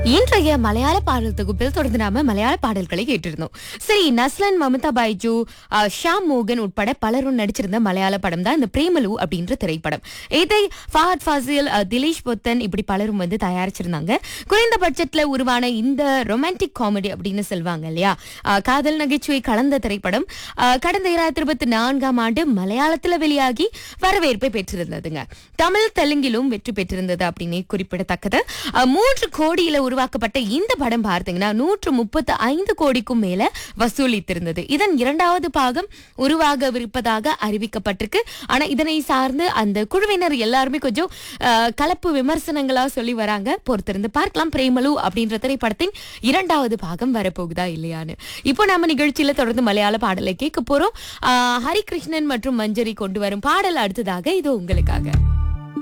இன்றைய மலையாள பாடல் தொகுப்பில் தொடர்ந்து நாம மலையாள பாடல்களை கேட்டிருந்தோம் சரி நஸ்லன் மமதா பைஜு அஹ், ஷாம் மோகன் உட்பட பலரும் நடிச்சிருந்த மலையாள படம் தான் இந்த பிரேமலு அப்படின்ற திரைப்படம் இதை ஃபஹத் ஃபாசில் அஹ், திலீஷ் பொத்தன் இப்படி பலரும் வந்து தயாரிச்சிருந்தாங்க குறைந்த பட்ஜெட்ல உருவான இந்த ரொமான்டிக் காமெடி அப்படின்னு சொல்லுவாங்க இல்லையா அஹ், காதல் நகைச்சுவை கலந்த திரைப்படம் அஹ், கடந்த இரண்டாயிரத்தி இருபத்தி நான்காம் ஆண்டு மலையாளத்துல வெளியாகி வரவேற்பை பெற்றிருந்ததுங்க தமிழ் தெலுங்கிலும் வெற்றி பெற்றிருந்தது அப்படின்னு குறிப்பிடத்தக்கது அஹ், மூன்று கோடியில உருவாக்கப்பட்ட இந்த படம் பார்த்தீங்கன்னா நூற்று முப்பத்து ஐந்து கோடிக்கும் மேல வசூலித்திருந்தது இதன் இரண்டாவது பாகம் உருவாகவிருப்பதாக அறிவிக்கப்பட்டிருக்கு ஆனா இதனை சார்ந்து அந்த குழுவினர் எல்லாருமே கொஞ்சம் அஹ், கலப்பு விமர்சனங்களா சொல்லி வராங்க பொறுத்திருந்து பார்க்கலாம் பிரேமலு அப்படின்ற திரைப்படத்தின் இரண்டாவது பாகம் வரப்போகுதா இல்லையான்னு இப்போ நம்ம நிகழ்ச்சியில தொடர்ந்து மலையாள பாடலை கேட்க போறோம் அஹ், ஹரிகிருஷ்ணன் மற்றும் மஞ்சரி கொண்டு வரும் பாடல் அடுத்ததாக இது உங்களுக்காக